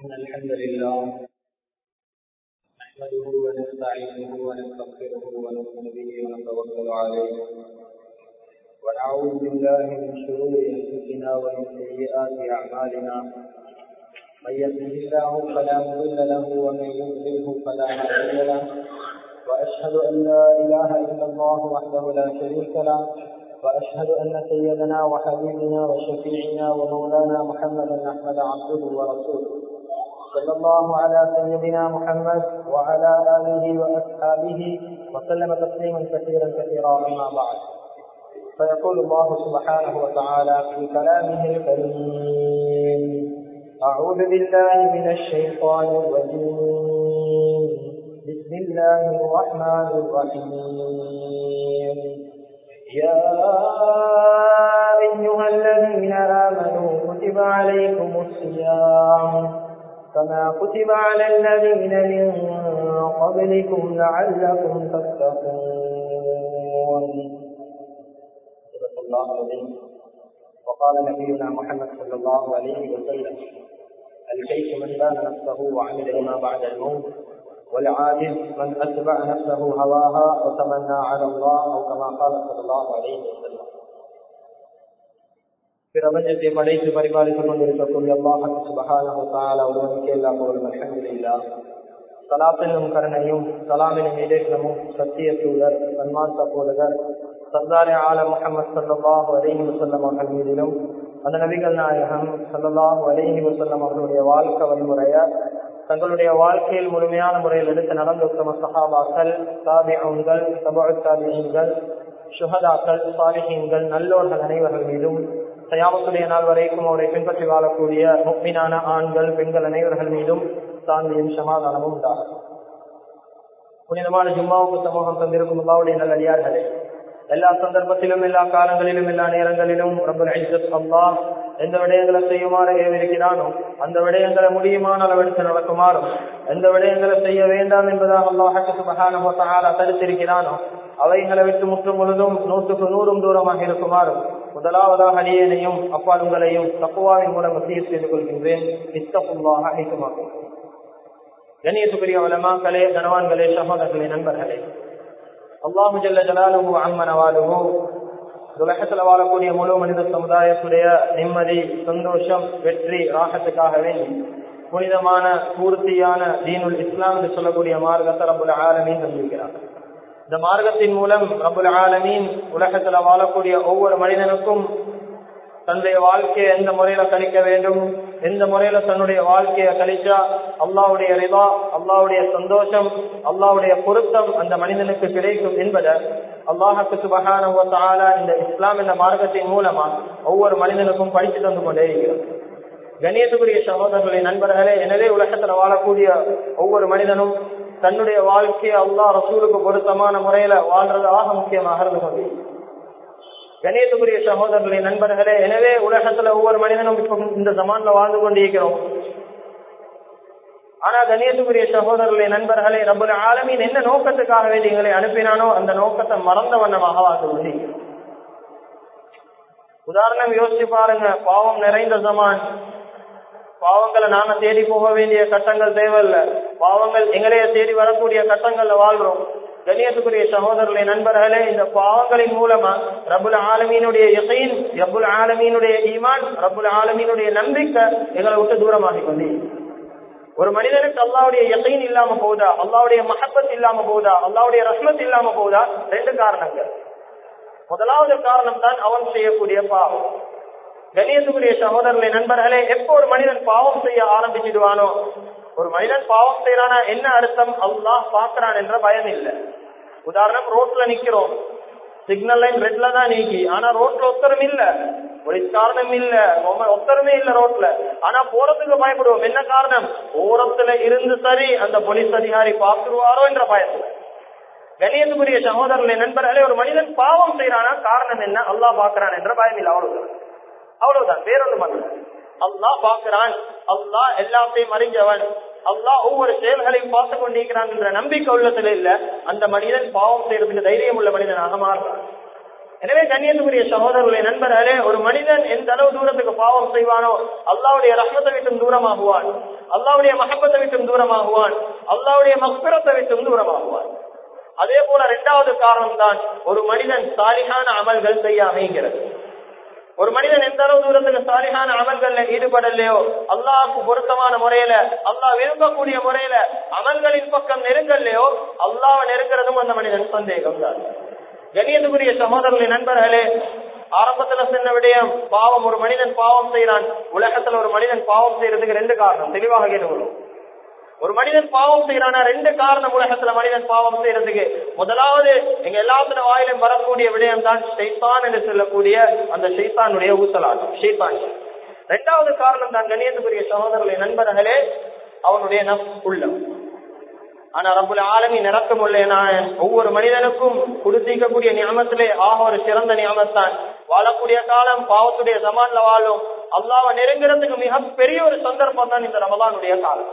إن الحمد لله نحمده ونستعينه ونستغفره ونؤمن به ونتوكل عليه ونعوذ بالله من شرور أنفسنا ومن سيئات أعمالنا من يهده الله فلا مضل له ومن يضلله فلا هادي له وأشهد أن لا إله إلا الله وحده لا شريك له وأشهد أن سيدنا وحبيبنا وشفيعنا ومولانا محمدا أحمد عبده ورسوله صلى الله على سيدنا محمد وعلى آله وأصحابه وسلم تسليما كثيرا كثيرا أما بعد فيقول الله سبحانه وتعالى في كلامه الكريم أعوذ بالله من الشيطان الرجيم بسم الله الرحمن الرحيم يا أيها الذين آمنوا كتب عليكم الصيام كما كتب على الذين من قبلكم لعلكم تتقون صدق الله العظيم وقال نبينا محمد صلى الله عليه وسلم الكيس من دان نفسه وعمل لما بعد الموت والعاجز من أتبع نفسه هواها وتمنى على الله أو كما قال صلى الله عليه وسلم பிரபஞ்சத்தை படைத்து பரிபாலித்துக் கொண்டிருக்கக்கூடிய அல்லாஹ் சுபஹானஹு தஆலா ஒருவனுக்கு எல்லா புகழும் அல்ஹம்துலில்லாஹ் சலாத்திலும் கருணையும் சலாமினும் இலேக்கமும் சத்திய தூதர் சன்மார்க்க போதகர் சர்தாரி ஆல முகமது சல்லாஹு அலைஹி வசல்லம் அவர்கள் மீதிலும் அந்த நபிகள் நாயகம் சல்லாஹு அலைஹி வசல்லம் அவர்களுடைய வாழ்க்கை வழிமுறைய தங்களுடைய வாழ்க்கையில் முழுமையான முறையில் எடுத்து நடந்த உத்தம சஹாபாக்கள் தாபியங்கள் சபா தாபியங்கள் சுகதாக்கள் சாலிஹீன்கள் நல்லோர்கள் அனைவர்கள் மீதும் சயாமத்துடைய நாள் வரைக்கும் அவரை பின்பற்றி வாழக்கூடிய முக்மினான ஆண்கள் பெண்கள் அனைவர்கள் மீதும் சாந்தியும் சமாதானமும் உண்டாகும் புனிதமான ஜும்மாவுக்கு சமூகம் தந்திருக்கும் அல்லாவுடைய நல்லடியார்களே எல்லா சந்தர்ப்பத்திலும் எல்லா காலங்களிலும் எல்லா நேரங்களிலும் ரப்பல் அல்லாஹ் எந்த விடயங்களை செய்யுமாறு ஏவிருக்கிறானோ அந்த விடயங்களை முடியுமான அளவெடுத்து நடக்குமாறும் எந்த விடயங்களை செய்ய வேண்டாம் என்பதாக அல்லாஹால தடுத்திருக்கிறானோ அவைகளை விட்டு முற்றும் முழுதும் நூற்றுக்கு நூறும் தூரமாக இருக்குமாறும் முதலாவதாக அடியேனையும் அப்பாலுங்களையும் தப்புவாவின் மூலம் வசிய செய்து கொள்கின்றேன் இத்தப்புவாக ஐக்குமாகும் கணியத்துக்குரிய வளமாக்களே கனவான்களே சகோதரர்களே நண்பர்களே அல்லாஹு ஜல்ல ஜலாலுஹு அம்மன வாலுஹு உலகத்துல வாழக்கூடிய முழு மனித சமுதாயத்துடைய நிம்மதி சந்தோஷம் வெற்றி ராகத்துக்காக வேண்டி புனிதமான பூர்த்தியான தீனுல் இஸ்லாம் என்று சொல்லக்கூடிய மார்க்கத்தை ரபுல் ஆலமீன் தந்திருக்கிறார் இந்த மார்க்கத்தின் மூலம் ரபுல் ஆலமீன் உலகத்துல வாழக்கூடிய ஒவ்வொரு மனிதனுக்கும் தன்னுடைய வாழ்க்கையை எந்த முறையில கழிக்க வேண்டும் எந்த முறையில தன்னுடைய வாழ்க்கையை கழிச்சா அல்லாவுடைய ரிவா அல்லாவுடைய சந்தோஷம் அல்லாவுடைய பொருத்தம் அந்த மனிதனுக்கு கிடைக்கும் என்பதை அல்லாஹுக்கு சுபகான இந்த இஸ்லாம் என்ற மார்க்கத்தின் மூலமா ஒவ்வொரு மனிதனுக்கும் படித்து தந்து கொண்டே இருக்கிறோம் கணியத்துக்குரிய சகோதரர்களை நண்பர்களே எனவே உலகத்துல வாழக்கூடிய ஒவ்வொரு மனிதனும் தன்னுடைய வாழ்க்கையை அல்லாஹ் ரசூலுக்கு பொருத்தமான முறையில வாழ்றது ஆக முக்கியமாக இருந்து கொண்டிருக்கிறது கணியத்துக்குரிய சகோதரர்களை நண்பர்களே எனவே உலகத்துல ஒவ்வொரு மனிதனும் இப்ப இந்த ஜமான்ல வாழ்ந்து கொண்டிருக்கிறோம் ஆனா கணியத்துக்குரிய சகோதரர்களை நண்பர்களே ரபுல் ஆலமின் என்ன நோக்கத்துக்காக வேண்டி எங்களை அனுப்பினானோ அந்த நோக்கத்தை மறந்த வண்ணமாக வாழ்ந்து கொண்டிருக்கிறோம் உதாரணம் யோசிச்சு பாருங்க பாவம் நிறைந்த ஜமான் பாவங்களை நாம தேடி போக வேண்டிய கட்டங்கள் தேவையில்ல பாவங்கள் எங்களைய தேடி வரக்கூடிய கட்டங்கள்ல வாழ்றோம் கண்ணியத்துக்குரிய சகோதரர்களை நண்பர்களே இந்த பாவங்களின் மூலமா ரபுல் ஆலமீனுடைய இசையின் ரபுல் ஆலமீனுடைய ஈமான் ரபுல் ஆலமீனுடைய நம்பிக்கை எங்களை விட்டு தூரமாகி கொண்டே ஒரு மனிதனுக்கு அல்லாவுடைய இசையின் இல்லாம போதா அல்லாவுடைய மஹப்பத் இல்லாம போதா அல்லாவுடைய ரஹ்மத் இல்லாம போதா ரெண்டு காரணங்கள் முதலாவது காரணம் தான் அவன் செய்யக்கூடிய பாவம் கண்ணியத்துக்குரிய சகோதரர்களை நண்பர்களே எப்போ ஒரு மனிதன் பாவம் செய்ய ஆரம்பிச்சிடுவானோ ஒரு மனிதன் பாவம் செய்யறானா என்ன அர்த்தம் அல்லாஹ் பாக்குறான் என்ற பயம் இல்லை உதாரணம் ரோட்ல நிக்கிறோம் சிக்னல் லைன் ரெட்ல தான் நீக்கி ஆனா ரோட்ல ஒத்தரம் இல்ல ஒரு காரணம் இல்ல ஒத்தரமே இல்ல ரோட்ல ஆனா போறதுக்கு பயப்படுவோம் என்ன காரணம் ஓரத்துல இருந்து சரி அந்த போலீஸ் அதிகாரி பாத்துருவாரோ என்ற பயத்துல கணியத்துக்குரிய சகோதரர்களை நண்பர்களே ஒரு மனிதன் பாவம் செய்யறானா காரணம் என்ன அல்லாஹ் பாக்குறான் என்ற பயம் இல்லை அவ்வளவுதான் அவ்வளவுதான் வேறொன்று பண்ணல அல்லாஹ் பாக்குறான் அல்லாஹ் எல்லாத்தையும் அறிஞ்சவன் அல்லாஹ் ஒவ்வொரு செயல்களையும் பார்த்து கொண்டிருக்கிறான் என்ற நம்பிக்கை உள்ளத்துல இல்ல அந்த மனிதன் பாவம் செய்யறதுக்கு தைரியம் உள்ள மனிதனாக மாறுறான் எனவே கண்ணியத்துக்குரிய சகோதரர்களை நண்பர்களே ஒரு மனிதன் எந்த அளவு தூரத்துக்கு பாவம் செய்வானோ அல்லாவுடைய ரஹ்மத்தை விட்டும் தூரமாகுவான் அல்லாவுடைய மகப்பத்தை விட்டும் தூரமாகுவான் அல்லாவுடைய மக்பிரத்தை விட்டும் தூரமாகுவான் அதே போல இரண்டாவது காரணம் தான் ஒரு மனிதன் சாலிகான அமல்கள் செய்ய அமைகிறது ஒரு மனிதன் எந்த அளவு தூரத்துக்கு சாலிகான அமல்கள்ல ஈடுபடலையோ அல்லாஹ்க்கு பொருத்தமான முறையில அல்லாஹ் விரும்பக்கூடிய முறையில அமல்களின் பக்கம் நெருங்கல்லையோ அல்லாஹ் நெருங்கிறதும் அந்த மனிதன் சந்தேகம் தான் கணியத்துக்குரிய சகோதரர்களின் நண்பர்களே ஆரம்பத்துல சொன்ன விடயம் பாவம் ஒரு மனிதன் பாவம் செய்யறான் உலகத்துல ஒரு மனிதன் பாவம் செய்யறதுக்கு ரெண்டு காரணம் தெளிவாக கேட்டுக்கணும் ஒரு மனிதன் பாவம் செய்யறானா ரெண்டு காரணம் உலகத்துல மனிதன் பாவம் செய்யறதுக்கு முதலாவது எங்க எல்லாத்துல வாயிலும் வரக்கூடிய விடயம் தான் ஷைத்தான் என்று சொல்லக்கூடிய அந்த ஷைத்தானுடைய ஊசலாட்டம் ஷைத்தான் ரெண்டாவது காரணம் தான் கண்ணியத்துக்குரிய சகோதரர்களின் நண்பர்களே அவனுடைய நம் உள்ளம் ஆனா ரப்புல ஆலமி நிறக்கம் நான் ஒவ்வொரு மனிதனுக்கும் கொடுத்திருக்கக்கூடிய நியமத்திலே ஆக ஒரு சிறந்த நியமத்தான் வாழக்கூடிய காலம் பாவத்துடைய சமான்ல வாழும் அல்லாவை நெருங்குறதுக்கு மிக பெரிய ஒரு சந்தர்ப்பம் தான் இந்த ரமதானுடைய காலம்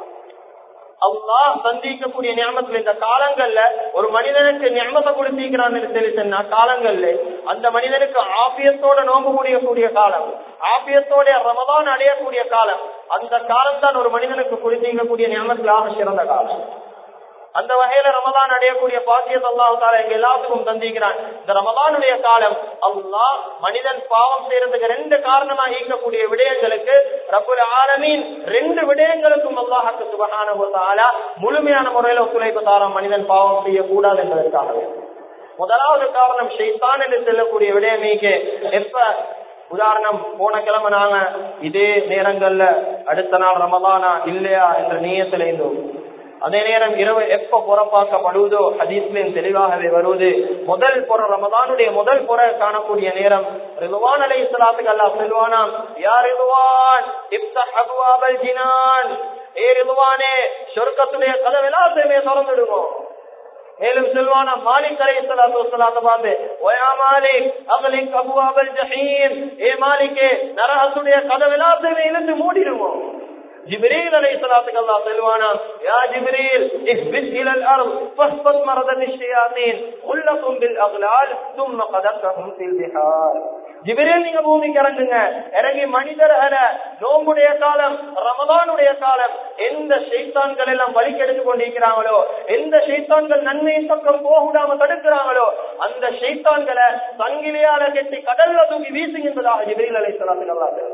அல்லாஹ் சந்திக்கக்கூடிய ஞாபகத்துல இந்த காலங்கள்ல ஒரு மனிதனுக்கு ஞாபகத்தை கொடுத்திருக்கிறான்னு சொல்லி சொன்னா காலங்கள்ல அந்த மனிதனுக்கு ஆபியத்தோட நோம்பு முடியக்கூடிய காலம் ஆபியத்தோட ரமதான் அடையக்கூடிய காலம் அந்த காலம் தான் ஒரு மனிதனுக்கு கொடுத்திருக்கக்கூடிய ஞாபகத்திலாக சிறந்த காலம் அந்த வகையில ரமதான் அடையக்கூடிய பாக்கியத் அல்லாஹு தாலா எங்க எல்லாத்துக்கும் தந்திக்கிறான் இந்த ரமதானுடைய காலம் அல்லாஹ் மனிதன் பாவம் செய்யறதுக்கு ரெண்டு காரணமா ஈக்கக்கூடிய விடயங்களுக்கு ரப்புல் ஆலமீன் ரெண்டு விடயங்களுக்கும் அல்லாஹுக்கு சுபகான தாலா முழுமையான முறையில ஒத்துழைப்பு தாரம் மனிதன் பாவம் செய்யக்கூடாது என்பதற்காகவே முதலாவது காரணம் ஷெய்தான் என்று சொல்லக்கூடிய விடயமீக்கு எப்ப உதாரணம் போன கிழமை நாங்க இதே நேரங்கள்ல அடுத்த நாள் ரமதானா இல்லையா என்ற நீயத்துல இருந்தோம் அதே நேரம் இரவு எப்ப புறப்பாக்கப்படுவதோ ஹதீஸ்லையும் தெளிவாகவே வருவது முதல் புற ரமதானுடைய முதல் புற காணக்கூடிய நேரம் ரிதுவான் அலை இஸ்லாத்துக்கு அல்லா செல்வானாம் யார் ரிதுவான் இப்தஹபுவாபல் ஜினான் ஏ ரிதுவானே சொர்க்கத்துடைய கதவு எல்லாத்தையுமே திறந்துடுவோம் மேலும் செல்வானா மாலிக் அலை இஸ்லாத்து வஸ்லாத்த பார்த்து ஒயா மாலிக் அகலிக் அபுவாபல் ஜஹீம் ஏ மாலிக்கே நரகத்துடைய கதவு எல்லாத்தையுமே இழுத்து மூடிடுவோம் جبريل عليه الصلاة الله سلوانا يا جبريل اهبط إلى الأرض فاهبط مرضا الشياطين خلقهم بالأغلال ثم قدرتهم في البحار ஜிபிரேல் நீங்க பூமிக்கு இறங்குங்க இறங்கி மனிதர்களை நோம்புடைய காலம் ரமதானுடைய காலம் எந்த ஷைத்தான்கள் எல்லாம் வலிக்கெடுத்து கொண்டிருக்கிறாங்களோ எந்த ஷைத்தான்கள் நன்மையின் பக்கம் போகாம தடுக்கிறாங்களோ அந்த ஷைத்தான்களை சங்கிலியால கட்டி கடல்ல தூக்கி வீசுங்க என்பதாக ஜிபிரேல் அலை சொல்லாத்துக்கு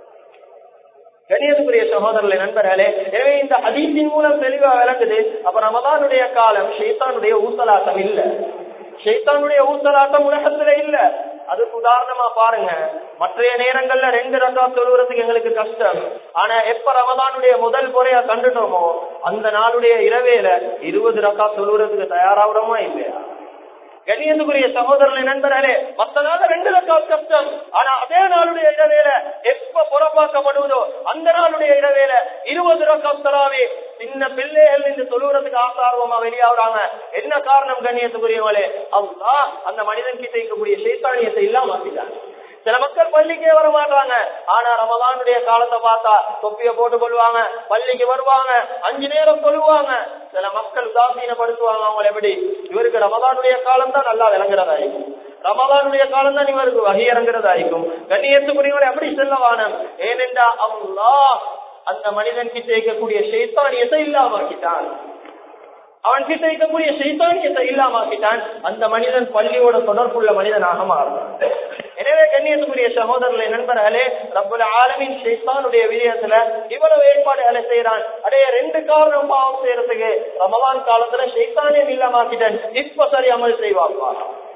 கணியத்துக்குரிய சகோதரர்களை நண்பர்களே எனவே இந்த ஹதீஸின் மூலம் தெளிவா விளங்குது அப்ப ரமதானுடைய காலம் ஷைத்தானுடைய ஊசலாட்டம் இல்ல ஷைத்தானுடைய ஊசலாட்டம் உலகத்துல இல்ல அதுக்கு உதாரணமா பாருங்க மற்றைய நேரங்கள்ல ரெண்டு ரக்கா தொழுவுறதுக்கு எங்களுக்கு கஷ்டம் ஆனா எப்ப ரமதானுடைய முதல் முறையா கண்டுட்டோமோ அந்த நாளுடைய இரவேல இருபது ரக்கா தொழுவுறதுக்கு தயாராகிறோமா இல்லையா கண்ணியத்துக்குரிய சகோதரர்களை நண்பர்களே மத்த நாள் ரெண்டு லட்சம் கஷ்டம் ஆனா அதே நாளுடைய இடவேல எப்ப புறப்பாக்கப்படுவதோ அந்த நாளுடைய இடவேல இருபது ரக்கம் தராவே சின்ன பிள்ளைகள் இந்த தொழுகிறதுக்கு ஆசார்வமா வெளியாகிறாங்க என்ன காரணம் கண்ணியத்துக்குரியவங்களே அல்லா அந்த மனிதன் கிட்ட இருக்கக்கூடிய சைத்தானியத்தை இல்லாம ஆக்கிட்டாங்க சில மக்கள் பள்ளிக்கே வர மாட்டாங்க ஆனா ரமதானுடைய காலத்தை பார்த்தா தொப்பிய போட்டு கொள்வாங்க பள்ளிக்கு வருவாங்க அஞ்சு நேரம் கொள்வாங்க சில மக்கள் உதாசீனப்படுத்துவாங்க அவங்களை எப்படி இவருக்கு ரமதானுடைய காலம் தான் நல்லா விளங்குறதாயிருக்கும் ரமதானுடைய காலம் தான் இவருக்கு வகை இறங்குறதாயிருக்கும் கண்ணியத்துக்குரியவரை அப்படி செல்லவானம் ஏனென்றா அல்லா அந்த மனிதன் கிட்ட இருக்கக்கூடிய சைத்தானியத்தை இல்லாமக்கிட்டான் அவன் கிட்ட இருக்கக்கூடிய சைத்தானியத்தை இல்லாமக்கிட்டான் அந்த மனிதன் பள்ளியோட தொடர்புள்ள மனிதனாக மாறுறான் எனவே கண்ணியத்துக்குரிய சகோதரர்களை நண்பர்களே ரப்புல ஆலமின் ஷைத்தானுடைய விஜயத்துல இவ்வளவு ஏற்பாடுகளை செய்யறான் அடைய ரெண்டு காரணம் பாவம் செய்யறதுக்கு ரமலான் காலத்துல ஷைத்தானியம் இல்லாமக்கிட்டான் இப்ப சரி அமல் செய்வாப்பா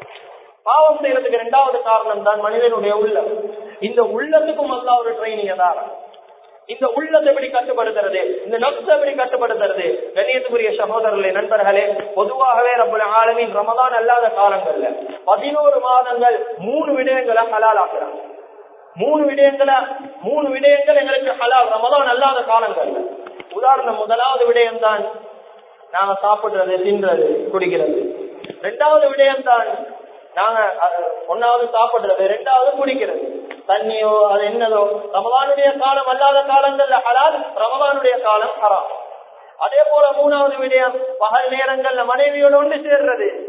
பாவம் செய்யறதுக்கு ரெண்டாவது காரணம் தான் மனிதனுடைய உள்ளம் இந்த உள்ளத்துக்கும் அல்ல ஒரு ட்ரைனிங் தான் இந்த உள்ளத்தை எப்படி கட்டுப்படுத்துறது இந்த நப்சை எப்படி கட்டுப்படுத்துறது கண்ணியத்துக்குரிய சகோதரர்களே நண்பர்களே பொதுவாகவே ரப்பல ஆலமின் ரமதான் அல்லாத காலங்கள்ல பதினோரு மாதங்கள் மூணு விடயங்களை ஹலால் ஆக்குறாங்க மூணு விடயங்களை மூணு விடயங்கள் எங்களுக்கு ஹலால் ரமதான் அல்லாத காலங்கள்ல உதாரணம் முதலாவது விடயம் தான் நாங்க சாப்பிடுறது தின்றது குடிக்கிறது ரெண்டாவது விடயம் தான் நாங்க ஒன்னாவது சாப்பிடுறது ரெண்டாவது குடிக்கிறது தண்ணியோ அது என்னதோ ரமதானுடைய காலம் அல்லாத காலங்கள்ல ஹலால் ரமதானுடைய காலம் ஹராம் அதே போல மூணாவது விடயம் பகல் நேரங்கள்ல மனைவியோட ஒன்று சேர்றது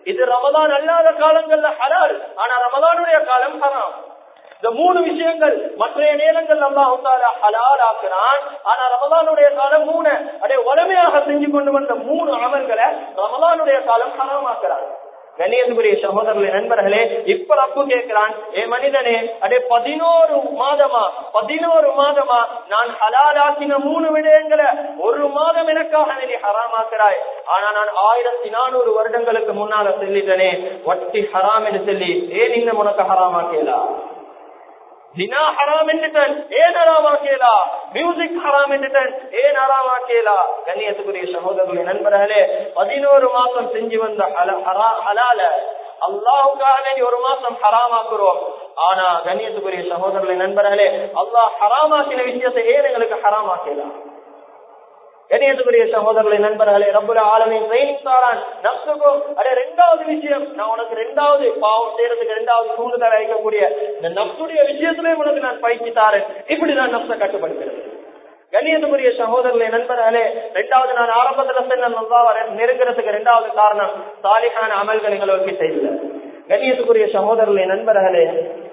இது ரமதான் அல்லாத காலங்கள்ல ஹலால் ஆனா ரமதானுடைய காலம் ஹராம் இந்த மூணு விஷயங்கள் மற்றைய நேரங்கள் அல்லாஹு தாலா ஹலால் ஆக்குறான் ஆனா ரமதானுடைய காலம் மூணு அதே வலிமையாக செஞ்சு கொண்டு வந்த மூணு அமல்களை ரமதானுடைய காலம் ஹராம் ஆக்குறான் கண்ணியத்துக்குரிய சகோதரர்களே நண்பர்களே இப்ப ரப்பு கேட்கிறான் ஏ மனிதனே அடே பதினோரு மாதமா பதினோரு மாதமா நான் ஹலாலாக்கின மூணு விடயங்களை ஒரு மாதம் எனக்காக நீ ஹராமாக்குறாய் ஆனா நான் ஆயிரத்தி நானூறு வருடங்களுக்கு முன்னால சொல்லிட்டனே வட்டி ஹராம் என்று சொல்லி ஏன் இன்னும் உனக்கு ஹராமாக்கலாம் தினா ஹராம் என்றுடன் ஏன் ஹராமாக்கேலா மியூசிக் ஹராம் என்றுடன் ஏன் ஹராமாக்கேலா கண்ணியத்துக்குரிய சகோதரர்களே நண்பர்களே பதினோரு மாசம் செஞ்சு வந்த ஹலால அல்லாவுக்காக வேண்டி ஒரு மாசம் ஹராமாக்குறோம் ஆனா கண்ணியத்துக்குரிய சகோதரர்களே நண்பர்களே அல்லாஹ் ஹராமாக்கின விஷயத்தை ஏன் எங்களுக்கு ஹராமாக்கலாம் கணியத்துக்குரிய சகோதரர்களை நண்பர்களே ரப்புல ஆலமின் ட்ரைனிங் தாரான் நப்சுக்கும் அடே ரெண்டாவது விஷயம் நான் உனக்கு ரெண்டாவது பாவம் செய்யறதுக்கு ரெண்டாவது தூண்டுதல் அளிக்கக்கூடிய இந்த நப்சுடைய விஷயத்திலே உனக்கு நான் பயிற்சி தாரேன் இப்படி நான் நப்ச கட்டுப்படுத்துறேன் கண்ணியத்துக்குரிய சகோதரர்களை நண்பர்களே ரெண்டாவது நான் ஆரம்பத்துல சொன்ன நெருங்கிறதுக்கு ரெண்டாவது காரணம் சாலிகான அமல்கள் எங்களுக்கு செய்யல கண்ணியத்துக்குரிய சகோதரர்களை நண்பர்களே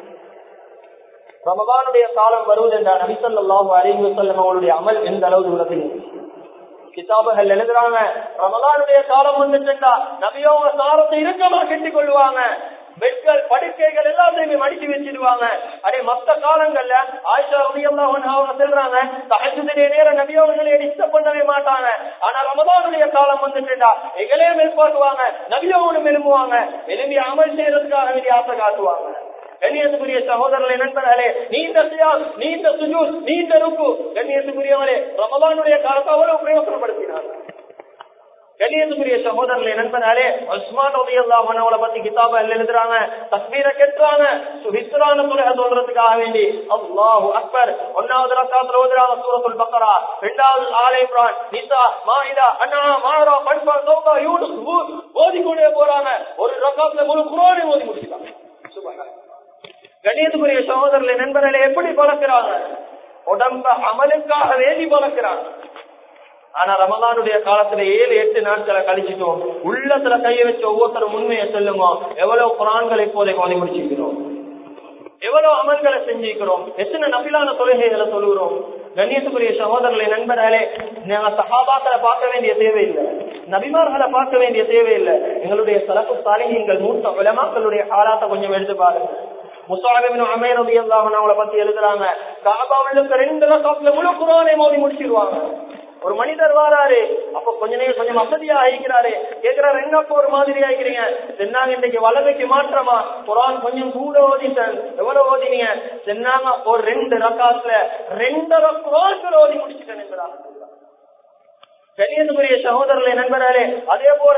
ரமபானுடைய காலம் வருவது என்றால் நபிசல்லாஹு அறிவு செல்லும் அவளுடைய அமல் எந்த அளவு தூரத்தில் கிதாபுகள் எழுதுறாங்க ரமலானுடைய காலம் வந்துட்டா நபியோங்க சாரத்தை இறுக்கமா கெட்டிக் கொள்வாங்க பெட்கள் படுக்கைகள் எல்லாத்தையுமே மடிச்சு வச்சிருவாங்க அதே மத்த காலங்கள்ல ஆயிஷா ரலியல்லாஹு அன்ஹா அவங்க சொல்றாங்க தஹஜ்ஜுடைய நேரம் நபி அவர்களை டிஸ்டர்ப் பண்ணவே மாட்டாங்க ஆனா ரமதானுடைய காலம் வந்துட்டுடா எங்களே மேற்பாட்டுவாங்க நபி அவங்களும் எழும்புவாங்க எழும்பி அமல் செய்யறதுக்காக வேண்டிய ஆசை காட்டுவாங்க கண்ணியத்துக்குரிய சகோதரர்களை நண்பர்களே நீண்ட சியால் நீண்ட சுஜூர் நீண்ட ருக்கு கண்ணியத்துக்குரியவரே ரமதானுடைய காலத்தை அவ்வளவு பிரயோசனப்படுத்தினார் கண்ணியத்துக்குரிய சகோதரர்களை நண்பர்களே உஸ்மான் ரலியல்லாஹு அன்ஹு பத்தி கிதாப எழுதுறாங்க தஸ்பீரை கெட்டுறாங்க சுஹிஸ்ரான தொழுகை சொல்றதுக்காக வேண்டி அல்லாஹு அக்பர் ஒன்னாவது ரக்காத்துல ஓதுறாங்க சூரத்துல் பக்கரா இரண்டாவது ஆலை இம்ரான் நிசா மாயிதா அண்ணா மாரா பண்பா சௌகா யூனுஸ் ஹூத் ஓதிக்கொண்டே போறாங்க ஒரு ரக்காத்துல முழு குரானை ஓதி முடிச்சுட்டாங்க சுபஹான் கணியத்துக்குரிய சகோதரர்களை நண்பர்களை எப்படி பழக்கிறாங்க உடம்ப அமலுக்காக வேண்டி பழக்கிறாங்க ஆனா ரமதானுடைய காலத்துல ஏழு எட்டு நாட்களை கழிச்சிட்டோம் உள்ளத்துல கைய வச்சு ஒவ்வொருத்தரும் உண்மையை சொல்லுங்க எவ்வளவு குரான்களை இப்போதை கோதி முடிச்சிருக்கிறோம் எவ்வளவு அமல்களை செஞ்சிருக்கிறோம் எத்தனை நபிலான தொழுகைகளை சொல்லுகிறோம் கண்ணியத்துக்குரிய சகோதரர்களை நண்பர்களே நாங்க சகாபாக்களை பார்க்க வேண்டிய தேவையில்லை நபிமார்களை பார்க்க வேண்டிய தேவையில்லை எங்களுடைய சிறப்பு சாலிகள் மூத்த உலமாக்களுடைய ஆளாத்த கொஞ்சம் எடுத்து பாருங்க முசாபிபின் அமேர் ரதி அவங்கள பத்தி எழுதுறாங்க காபாவிலுக்கு ரெண்டு ரசத்துல முழு குரானை மோதி முடிச்சிருவாங்க ஒரு மனிதர் வாராரு அப்ப கொஞ்ச நேரம் கொஞ்சம் வசதியா ஆகிக்கிறாரு கேக்குறாரு என்னப்போ ஒரு மாதிரி ஆகிக்கிறீங்க சென்னாங்க இன்னைக்கு வலதைக்கு மாற்றமா குரான் கொஞ்சம் கூட ஓதிட்டேன் எவ்வளவு ஓதினீங்க சென்னாங்க ஒரு ரெண்டு ரக்காத்துல ரெண்டரை குரான்கள் ஓதி முடிச்சிட்டேன் என்பதாக கண்ணியத்துக்குரிய சகோதரர்களை நண்பர்களே அதே போல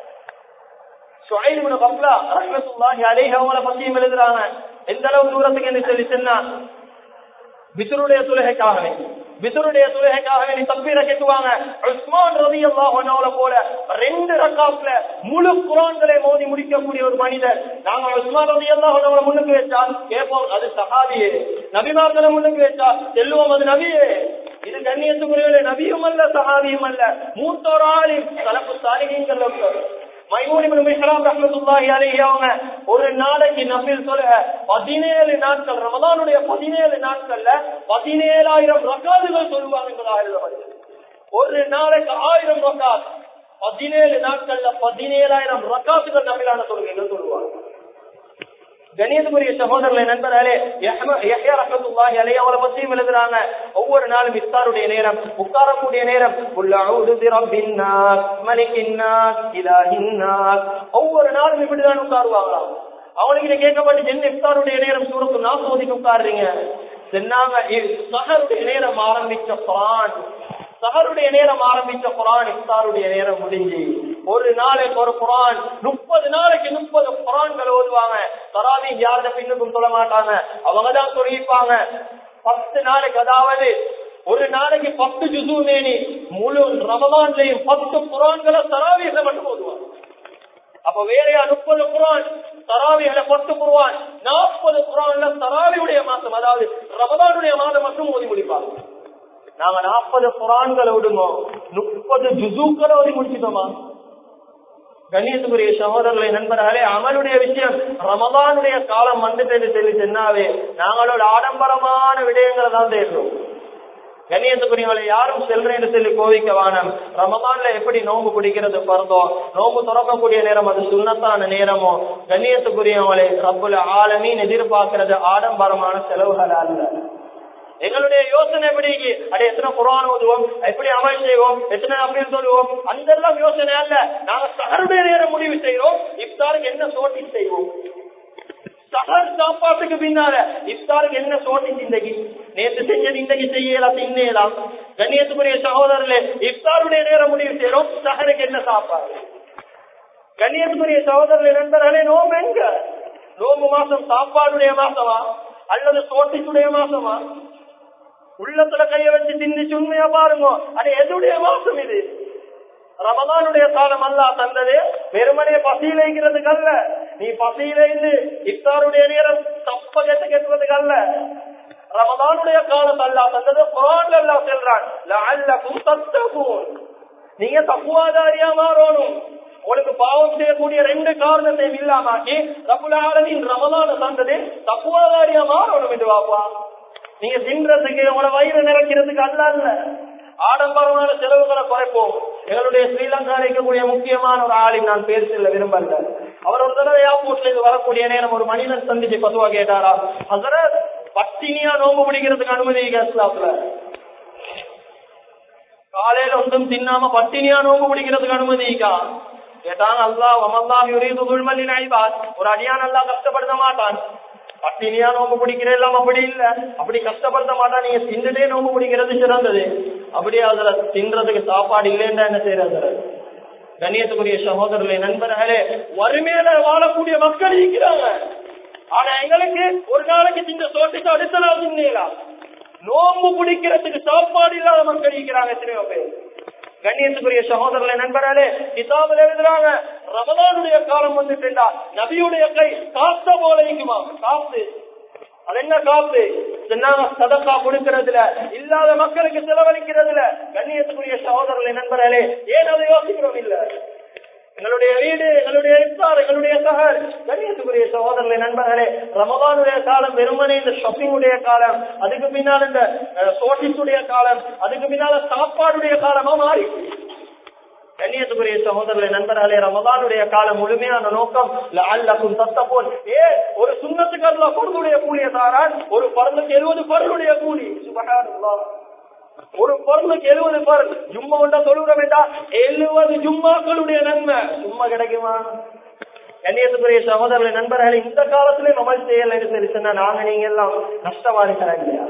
சுவைல் கப்லா ரஹ்மத்துல்லாஹி அலைஹி அவங்கள பத்தியும் எழுதுறாங்க எந்த அளவு தூரத்துக்கு என்று சொல்லி சொன்னா வித்தருடைய தொழுகைக்காக வேண்டி வித்தருடைய தொழுகைக்காக வேண்டி தப்பீரை கேட்டுவாங்க உஸ்மான் ரவி அல்லாஹ் போல ரெண்டு ரக்காப்ல முழு குரான்களை மோதி முடிக்கக்கூடிய ஒரு மனிதர் நாங்க உஸ்மான் ரவி அல்லாஹ் முன்னுக்கு வச்சா கேட்போம் அது சஹாபியே நபிமார்களை முன்னுக்கு வச்சா செல்லுவோம் அது நபியே இது கண்ணியத்துக்குரிய நபியும் அல்ல சஹாபியும் அல்ல மூத்தோர் ஆளின் கலப்பு சாலிகள் ஒரு நாளைக்கு நபில் சொல்ல பதினேழு நாட்கள் ரமதானுடைய பதினேழு நாட்கள்ல பதினேழாயிரம் ரக்காதுகள் சொல்லுவாங்க என்பதாக எழுதப்படுகிறது ஒரு நாளைக்கு ஆயிரம் ரக்காத் பதினேழு நாட்கள்ல பதினேழாயிரம் ரக்காத்துகள் நபிலான தொழுகைகள் சொல்லுவாங்க கணியத்துக்குரிய சகோதரர்களை நண்பர்களே அவளை பற்றியும் எழுதுறாங்க ஒவ்வொரு நாளும் இஃப்தாருடைய நேரம் உட்காரக்கூடிய நேரம் ஒவ்வொரு நாளும் இப்படிதான் உட்காருவாங்களாம் அவனுக்கு கேட்கப்பட்டு என்ன இஃப்தாருடைய நேரம் சூரத்து நாசம் ஒதுக்கி உட்காருறீங்க சொன்னாங்க சகருடைய நேரம் ஆரம்பிச்ச குரான் சகருடைய நேரம் ஆரம்பிச்ச குரான் இஃப்தாருடைய நேரம் முடிஞ்சு ஒரு நாளைக்கு ஒரு குரான் முப்பது நாளைக்கு முப்பது குரான்கள் ஓதுவாங்க தராவி யாருட பின்னுக்கும் சொல்ல மாட்டாங்க அவங்கதான் சொல்லிப்பாங்க பத்து நாளைக்கு அதாவது ஒரு நாளைக்கு பத்து ஜுசு மேனி முழு ரமதான்லையும் பத்து குரான்களை தராவிகளை மட்டும் ஓதுவாங்க அப்ப வேறையா முப்பது குரான் தராவிகளை பத்து குருவான் நாற்பது குரான்ல தராவியுடைய மாசம் அதாவது ரமதானுடைய மாதம் மட்டும் ஓதி முடிப்பாங்க நாங்க நாற்பது குரான்களை விடுமோ முப்பது ஜுசூக்களை ஓதி முடிச்சிட்டோமா கண்ணியத்துக்குரிய சகோதரர்களை நண்பர்களே அமலுடைய விஷயம் ரமதானுடைய காலம் வந்துட்டு சொல்லி சொன்னாவே நாங்களோட ஆடம்பரமான விடயங்களை தான் தேடுறோம் கண்ணியத்துக்குரியவங்களை யாரும் செல்றேன்னு சொல்லி கோவிக்க வானம் ரமதான்ல எப்படி நோம்பு பிடிக்கிறது பருந்தோ நோம்பு துறக்கக்கூடிய நேரம் அது சுண்ணத்தான நேரமோ கண்ணியத்துக்குரியவங்களை ரப்புல ஆலமீன் எதிர்பார்க்கிறது ஆடம்பரமான செலவுகள் அல்ல எங்களுடைய யோசனை எப்படி அடே எத்தனை குரான் ஓதுவோம் எப்படி அமல் செய்வோம் எத்தனை அப்படின்னு சொல்லுவோம் அந்த எல்லாம் யோசனை அல்ல நாங்க சகருடைய நேரம் முடிவு செய்வோம் இஃப்தாருக்கு என்ன சோட்டி செய்வோம் சகர் சாப்பாட்டுக்கு பின்னால இஃப்தாருக்கு என்ன சோட்டி சிந்தகி நேற்று செஞ்சது இன்றைக்கு செய்யலாம் தின்னேலாம் கண்ணியத்துக்குரிய சகோதரர்களே இஃப்தாருடைய நேரம் முடிவு செய்யறோம் சகருக்கு என்ன சாப்பாடு கண்ணியத்துக்குரிய சகோதரர்களே நண்பர்களே நோம்பு எங்க நோம்பு மாசம் சாப்பாடுடைய மாசமா அல்லது சோட்டிக்குடைய மாசமா உள்ளத்துல கைய வச்சு தின்னிச்சு உண்மையா பாருங்க அது எதுடைய மாசம் இது ரமதானுடைய காலம் அல்லா தந்தது வெறுமனே பசியிலைங்கிறதுக்கு அல்ல நீ பசியிலைந்து இஃப்தாருடைய நேரம் தப்ப கெட்டு கெட்டுவதுக்கு அல்ல ரமதானுடைய காலம் அல்லா தந்தது குரான் அல்லா செல்றான் லஅல்லகும் தத்தகூன் நீங்க தப்புவாதாரியா மாறணும் உங்களுக்கு பாவம் செய்யக்கூடிய ரெண்டு காரணத்தையும் இல்லாமாக்கி ரபுல் ஆலமின் ரமதான தந்தது தப்புவாதாரியா மாறணும் என்று வாப்பா நீங்க தின்றதுக்கு உங்களோட வயிறு நிறைக்கிறதுக்கு அல்ல அல்ல ஆடம்பரமான செலவுகளை குறைப்போம் எங்களுடைய ஸ்ரீலங்கா இருக்கக்கூடிய முக்கியமான ஒரு ஆளின் நான் பேர் செல்ல விரும்பல அவர் ஒரு தடவை ஏர்போர்ட்ல இருந்து வரக்கூடிய நேரம் ஒரு மனிதன் சந்திச்சு பத்துவா கேட்டாரா அதர பட்டினியா நோம்பு பிடிக்கிறதுக்கு அனுமதி இஸ்லாத்துல காலையில ஒன்றும் தின்னாம பட்டினியா நோம்பு பிடிக்கிறதுக்கு அனுமதிக்கா கேட்டாங்க அல்லா வமல்லா யுரீது துல்மல்லின் ஐபாத் ஒரு அடியான் அல்லா கஷ்டப்படுத்த மாட்டான் பட்டினியா நோம்பு பிடிக்கிற எல்லாம் அப்படி இல்ல அப்படி கஷ்டப்படுத்த மாட்டான் நீங்க தின்னுட்டே நோம்பு பிடிக்கிறது சிறந்தது அப்படியே அதுல தின்றதுக்கு சாப்பாடு இல்லைன்னா என்ன செய்யறது கண்ணியத்துக்குரிய சகோதரர்களே நண்பர்களே வறுமையில வாழக்கூடிய மக்கள் இருக்கிறாங்க ஆனா எங்களுக்கு ஒரு நாளைக்கு தின்ற சோட்டுக்கு அடுத்த நாள் தின்னலாம் நோம்பு பிடிக்கிறதுக்கு சாப்பாடு இல்லாத மக்கள் இருக்கிறாங்க எத்தனையோ பேர் கண்ணியத்துக்குரிய சகோதரர்களை நண்பர்களே கிதாபில் எழுதுறாங்க ரமதானுடைய காலம் வந்துட்டா நபியுடைய கை காத்த போல இருக்குமா காத்து அது என்ன காப்பு சொன்னாங்க சதக்கா கொடுக்கறதுல இல்லாத மக்களுக்கு செலவழிக்கிறதுல கண்ணியத்துக்குரிய சகோதரர்களை நண்பர்களே ஏன் அதை யோசிக்கிறோம் இல்ல எங்களுடைய வீடு எங்களுடைய இஃப்தார் எங்களுடைய சகர் கண்ணியத்துக்குரிய சகோதரர்களை நண்பர்களே ரமதானுடைய காலம் வெறுமனே இந்த ஷாப்பிங்குடைய காலம் அதுக்கு பின்னால் இந்த சோட்டிஸுடைய காலம் அதுக்கு பின்னால சாப்பாடுடைய காலமா மாறி கண்ணியத்துக்குரிய சகோதரர்களை நண்பர்களே ரமதானுடைய காலம் முழுமையான நோக்கம் அல்லக்கும் தத்தப்போல் ஏ ஒரு சுண்ணத்துக்கு அல்ல பொருளுடைய கூலிய தாரான் ஒரு பருளுக்கு எழுபது பொருளுடைய கூலி சுபகாரங்களா ஒரு பொருளுக்கு எழுபது பொருள் ஜும்மா ஒன்றா தொழுகிற வேண்டாம் எழுபது ஜும்மாக்களுடைய நன்மை சும்மா கிடைக்குமா கண்ணியத்துக்குரிய சகோதரர்களை நண்பர்களை இந்த காலத்திலே அமல் செய்யல சரி சொன்னா நாங்க நீங்க எல்லாம் நஷ்டவாதிகளா இல்லையா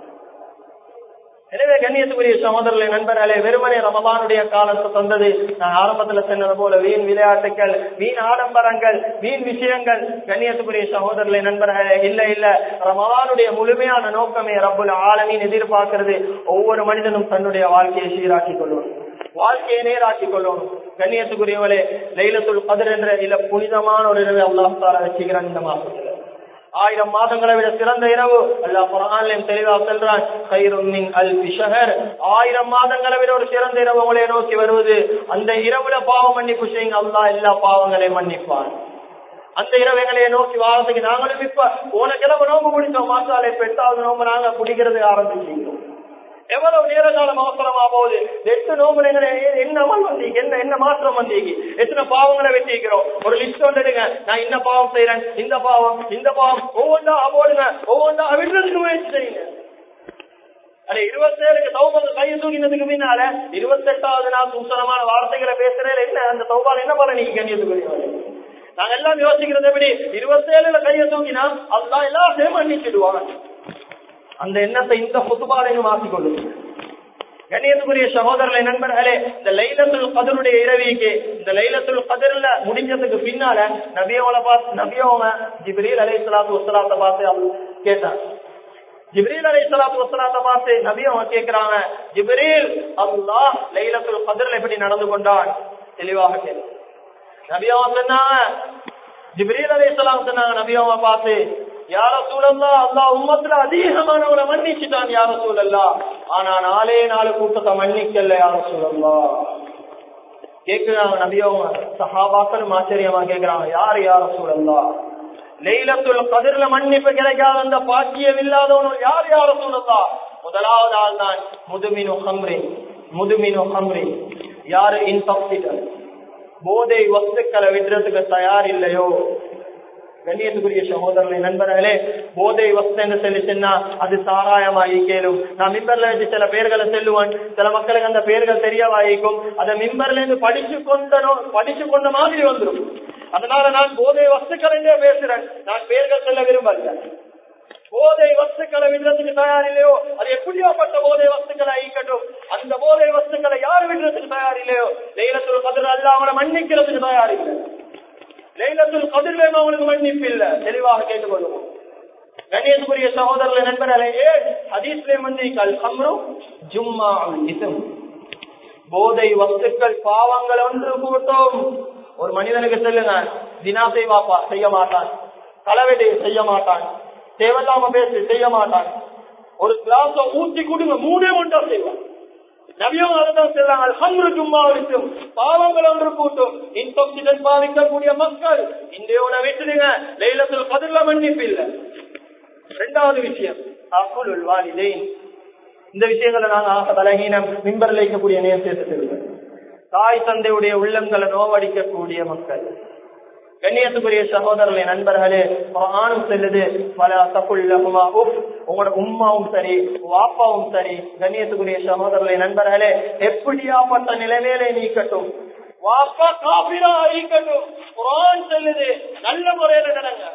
எனவே கண்ணியத்துக்குரிய சகோதரர்களை நண்பர்களே வெறுமனே ரமதானுடைய காலத்தை தந்தது நான் ஆரம்பத்துல சொன்னது போல வீண் விளையாட்டுகள் வீண் ஆடம்பரங்கள் வீண் விஷயங்கள் கண்ணியத்துக்குரிய சகோதரர்களை நண்பர்களே இல்ல இல்ல ரமதானுடைய முழுமையான நோக்கமே ரப்புல் ஆலமீன் எதிர்பார்க்கிறது ஒவ்வொரு மனிதனும் தன்னுடைய வாழ்க்கையை சீராக்கிக் கொள்ளணும் வாழ்க்கையை நேராக்கிக் கொள்ளணும் கண்ணியத்துக்குரியவளே லைலத்துல் கதிர் என்ற இல்ல புனிதமான ஒரு இரவு அல்லாஹ் தாரா வச்சுக்கிறான் இந்த மாசத்துல ஆயிரம் மாதங்களை விட சிறந்த இரவு அல்லாஹ் குரான்லயும் தெளிவா சொல்றான் கயிறும் மின் அல் ஷஹர் ஆயிரம் மாதங்களை விட ஒரு சிறந்த இரவு உங்களை நோக்கி வருவது அந்த இரவுல பாவம் மன்னிப்பு செய்யுங்க அல்லாஹ் எல்லா பாவங்களையும் மன்னிப்பான் அந்த இரவுகளை நோக்கி வாரத்துக்கு நாங்களும் இப்ப போன கிழமை நோம்பு முடிச்சோம் மாசாலை இப்ப எட்டாவது நோம்பு நாங்க குடிக்கிறது ஆரம்பிச்சிருக்கோம் எவ்வளவு நேர காலம் அவசரமா போகுது எட்டு நோம்பு என்ன அமல் வந்தீங்க என்ன என்ன மாற்றம் வந்தீங்க எத்தனை பாவங்களை வெட்டிக்கிறோம் ஒரு லிஸ்ட் வந்துடுங்க நான் இந்த பாவம் செய்யறேன் இந்த பாவம் இந்த பாவம் ஒவ்வொன்றா போடுங்க ஒவ்வொன்றா விடுறதுக்கு முயற்சி செய்யுங்க அட இருபத்தேழுக்கு சௌபங்க கையை தூக்கினதுக்கு பின்னால இருபத்தெட்டாவது நாள் சூசனமான வார்த்தைகளை பேசுறேன் என்ன அந்த சௌபால் என்ன பண்ண நீங்க கண்ணியத்துக்கு நாங்க எல்லாம் யோசிக்கிறது எப்படி இருபத்தேழுல கையை தூக்கினா அதுதான் எல்லாம் சேமன்னிச்சிடுவாங்க அந்த எண்ணத்தை இந்த புத்துபாலையும் மாற்றிக்கொள்ளும் கண்ணியத்துக்குரிய சகோதரர்களை நண்பர்களே இந்த லைலத்துல் கதருடைய இரவிக்கு இந்த லைலத்துல் கதர்ல முடிஞ்சதுக்கு பின்னால நபியோல பார்த்து நபியோவ ஜிப்ரீல் அலை சலாத்து வசலாத்த பார்த்து கேட்டான் ஜிப்ரீல் அலை சலாத்து வசலாத்த பார்த்து நபியோவ கேட்கிறாங்க ஜிப்ரீல் அல்லாஹ் லைலத்துல் கதர்ல எப்படி நடந்து கொண்டான் தெளிவாக கேள்வி நபியோவ சொன்னாங்க ஜிப்ரீல் அலை சலாம் சொன்னாங்க நபியோவ பார்த்து யார சூழல்லா அல்லா உம்மத்துல அதிகமானவரை மன்னிச்சுட்டான் யார சூழல்லா ஆனா நாலே நாலு கூட்டத்தை மன்னிக்கல யார சூழல்லா கேக்குறாங்க நபியவங்க சஹாபாக்களும் ஆச்சரியமா கேக்குறாங்க யாரு யார சூழல்லா லெய்லத்துல் கதிர்ல மன்னிப்பு கிடைக்காத அந்த பாக்கியம் இல்லாதவனும் யார் யார சூழல்லா முதலாவது ஆள் தான் முதுமினு ஹம்ரி முதுமினு ஹம்ரி யாரு இன்டாக்சிடன் போதை வஸ்துக்களை விடுறதுக்கு தயார் இல்லையோ கண்ணியத்துக்குரிய சகோதரர்களை நண்பர்களே போதை வஸ்து என்று சொல்லி சொன்னா அது சாராயமாகி கேளும் நான் மிம்பர்ல இருந்து சில பேர்களை செல்லுவேன் சில மக்களுக்கு அந்த பேர்கள் தெரியவாயிக்கும் அதை மிம்பர்ல இருந்து படிச்சு கொண்டனோ படிச்சு கொண்ட மாதிரி வந்துடும் அதனால நான் போதை வஸ்துக்கள் என்றே பேசுறேன் நான் பேர்கள் செல்ல விரும்பல போதை வஸ்துக்களை விடுறதுக்கு தயார் இல்லையோ அது எப்படியாப்பட்ட போதை வஸ்துக்களை ஈக்கட்டும் அந்த போதை வஸ்துக்களை யார் விடுறதுக்கு தயார் இல்லையோ லைலத்துல் கதிர் அல்ல அவங்களை மன்னிக்கிறதுக்கு தயார் இல்லை லைலத்துல் கதிர் வேணும் அவங்களுக்கு மன்னிப்பு இல்ல தெளிவாக கேட்டுக்கொள்வோம் கணேசுக்குரிய சகோதரர்கள் நண்பர்களே ஹதீஸ்லே வந்து கல் அம்ரும் ஜும்மா இசும் போதை வஸ்துக்கள் பாவங்கள் ஒன்று கூட்டும் ஒரு மனிதனுக்கு சொல்லுங்க தினா செய்வாப்பா செய்ய மாட்டான் களவெடி செய்ய மாட்டான் தேவையில்லாம பேசி செய்ய மாட்டான் ஒரு கிளாஸ் ஊத்தி கொடுங்க மூணே ஒன்றா செய்வான் நபியும் அதுதான் சொல்றாங்க அல்ஹம்ரு ஜும்மா இருக்கும் பாவங்கள் ஒன்று கூட்டும் இன்டாக்சிடென்ட் பாதிக்கக்கூடிய மக்கள் இந்தியோட விட்டுடுங்க லைலத்தில் கதிர்ல மன்னிப்பு இல்ல ரெண்டாவது விஷயம் அக்குலுல் வாலிதேன் இந்த விஷயங்களை நாங்க ஆக பலகீனம் மிம்பரில் இருக்கக்கூடிய நேரத்தை தாய் தந்தையுடைய உள்ளங்களை நோவடிக்கக்கூடிய மக்கள் கண்ணியத்துக்குரிய சகோதரர்களை நண்பர்களே ஆணும் செல்லுது பல தப்புள்ளமா உங்களோட உம்மாவும் சரி வாப்பாவும் சரி கண்ணியத்துக்குரிய சகோதரர்களை நண்பர்களே எப்படியாப்பட்ட நிலைமையிலே நீக்கட்டும் வாப்பா காபிரா ஈக்கட்டும் குரான் செல்லுது நல்ல முறையில நடங்க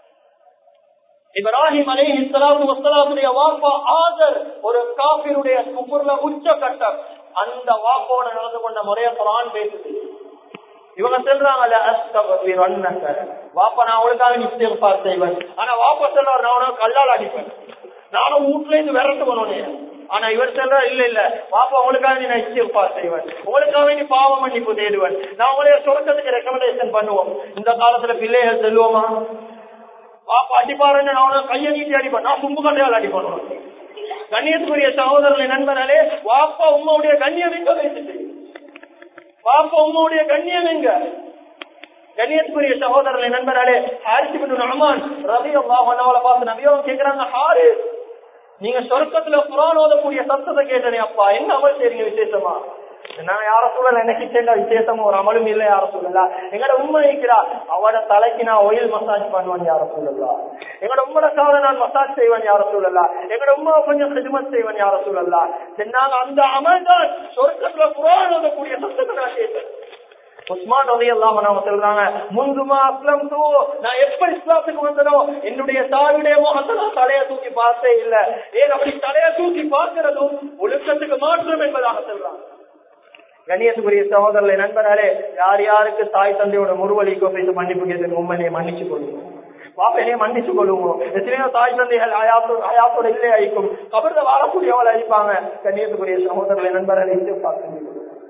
இப்ராஹிம் அலி இஸ்லாத்து வசலாத்துடைய வாப்பா ஆதர் ஒரு காபிருடைய குபுர்ல உச்ச கட்டம் அந்த வாப்போட நடந்து கொண்ட முறைய குரான் பேசுது இவங்க சொல்றாங்கல்ல வாப்பா நான் அவளுக்காக நிச்சயம் செய்வேன் ஆனா வாப்பா சொல்றாரு நான் உனக்கு கல்லால் அடிப்பேன் நானும் வீட்டுல இருந்து விரட்டு பண்ணணும் ஆனா இவர் சொல்ற இல்ல இல்ல பாப்பா உங்களுக்காக நீ நான் இஸ்திஃபார் செய்வேன் உங்களுக்காக நீ பாவ மன்னிப்பு தேடுவேன் நான் உங்களைய சொர்க்கத்துக்கு ரெக்கமெண்டேஷன் பண்ணுவோம் இந்த காலத்துல பிள்ளைகள் செல்வோமா பாப்பா அடிப்பாருன்னு நான் உனக்கு கையை நீட்டி அடிப்பேன் நான் தும்பு கண்டையால் அடிப்பேன் கண்ணியத்துக்குரிய சகோதரர்களை நண்பர்களே வாப்பா உங்களுடைய கண்ணியம் எங்க வைத்துட்டு பாப்பா உங்களுடைய கண்ணியம் எங்க கண்ணியத்துக்குரிய சகோதரர்களை நண்பர்களே ஹாரிசி பின் ரஹ்மான் ரவி அல்லாஹ் பார்த்து நபியும் கேட்கிறாங்க ஹாரி நீங்க சொர்க்கத்துல குரான் ஓதக்கூடிய சத்தத்தை கேட்டனே அப்பா என்ன அமல் செய்றீங்க விசேஷமா நான் யார சூழல் எனக்கு சேர்ந்த விசேஷமா ஒரு அமலும் இல்லை யார சூழலா எங்கட உண்மை இருக்கிறா அவட தலைக்கு நான் ஒயில் மசாஜ் பண்ணுவேன் யார சூழலா எங்கட உம்மட கால நான் மசாஜ் செய்வேன் யார சூழலா எங்கட உமா கொஞ்சம் ஹிஜ்மத் செய்வேன் யார சூழலா சொன்னாங்க அந்த அமல் தான் சொர்க்கத்துல குரான் ஓதக்கூடிய சத்தத்தை நான் கேட்டேன் உஸ்மான் ரவி எல்லாம் நாம சொல்றாங்க முந்துமா அஸ்லம் தூ நான் எப்ப இஸ்லாத்துக்கு வந்தனோ என்னுடைய தாயுடைய முகத்தை நான் தலைய தூக்கி பார்த்தே இல்ல ஏன் அப்படி தலைய தூக்கி பார்க்கிறதும் ஒழுக்கத்துக்கு மாற்றம் என்பதாக சொல்றாங்க கண்ணியத்துக்குரிய சகோதரர்களை நண்பர்களே யார் யாருக்கு தாய் தந்தையோட முருவலிக்கோ பேசி மன்னிப்பு கேட்டு உண்மையை மன்னிச்சு கொள்ளுவோம் பாப்பனையே மன்னிச்சு கொள்ளுவோம் எத்தனையோ தாய் தந்தைகள் அயாத்தோட இல்லை அழிக்கும் கபர்ல வாழக்கூடியவளை அழிப்பாங்க கண்ணியத்துக்குரிய சகோதரர்களை நண்பர்களை பார்க்க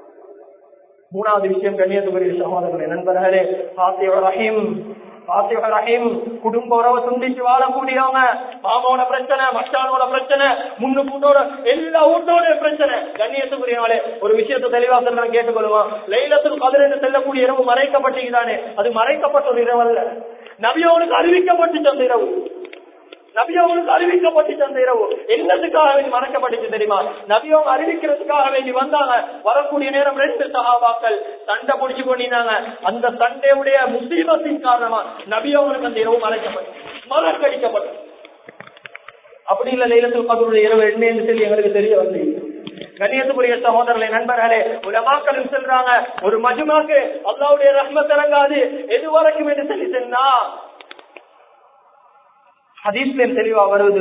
மூணாவது விஷயம் கண்ணியத்துக்குரிய சகோதரர்களே நண்பர்களே பாத்தியோட ரஹீம் பாத்தியோட ரஹீம் குடும்ப உறவை துண்டிச்சு வாழக்கூடியவங்க மாமாவோட பிரச்சனை மச்சானோட பிரச்சனை முன்னு கூட்டோட எல்லா வீட்டோட பிரச்சனை கண்ணியத்துக்குரியவங்களே ஒரு விஷயத்தை தெளிவா சொல்றேன் கேட்டுக்கொள்வோம் லைலத்தில் கதிர் என்று செல்லக்கூடிய இரவு மறைக்கப்பட்டீங்கதானே அது மறைக்கப்பட்ட ஒரு இரவு அல்ல நபியோனுக்கு அறிவிக்கப்பட்டு அந்த இரவு நபியவங்களுக்கு அறிவிக்கப்பட்டு அந்த இரவு என்னத்துக்காக வேண்டி மறைக்கப்பட்டுச்சு தெரியுமா நபியவங்க அறிவிக்கிறதுக்காக வேண்டி வந்தாங்க வரக்கூடிய நேரம் ரெண்டு சகாபாக்கள் சண்டை பிடிச்சு கொண்டிருந்தாங்க அந்த சண்டையுடைய முசீபத்தின் காரணமா நபியவங்களுக்கு அந்த இரவு மறைக்கப்பட்டு மறக்கடிக்கப்பட்டு அப்படி இல்ல லைலத்தில் கதருடைய இரவு என்ன என்று சொல்லி எங்களுக்கு தெரிய வந்து கண்ணியத்துக்குரிய சகோதரர்களை நண்பர்களே உலமாக்களும் சொல்றாங்க ஒரு மஜுமாக்கு அல்லாவுடைய ரஹ்மத் இறங்காது எது வரைக்கும் என்று சொல்லி சொன்னா ஹதீஸ்லயும் தெளிவா வருது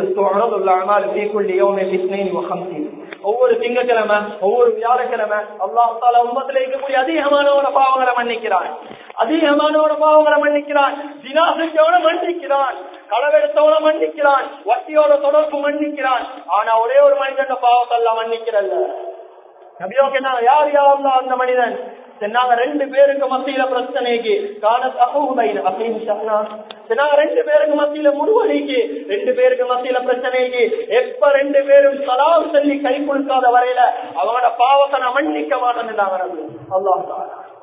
ஒவ்வொரு திங்கக்கிழமை ஒவ்வொரு வியாழக்கிழமை அல்லாஹ் தாலா உண்மத்தில் இருக்கக்கூடிய அதிகமானவன பாவங்களை மன்னிக்கிறான் அதிகமானவன பாவங்களை மன்னிக்கிறான் தினா செஞ்சவன மன்னிக்கிறான் களவெடுத்தவன மன்னிக்கிறான் வட்டியோட தொடர்பு மன்னிக்கிறான் ஆனா ஒரே ஒரு மனிதன் பாவத்தெல்லாம் மன்னிக்கிறல்ல நபியோ கேட்டாங்க யார் யார் அந்த மனிதன் சொன்னாங்க ரெண்டு பேருக்கு மத்தியில பிரச்சனைக்கு காண தகுபைன் அப்படின்னு சொன்னா சொன்னாங்க ரெண்டு பேருக்கு மத்தியில முழுவலிக்கு ரெண்டு பேருக்கு மத்தியில பிரச்சனைக்கு எப்ப ரெண்டு பேரும் சலாம் சொல்லி கை கொடுக்காத வரையில அவங்களோட பாவத்தை நான் மன்னிக்க மாட்டேன் அல்லாஹ்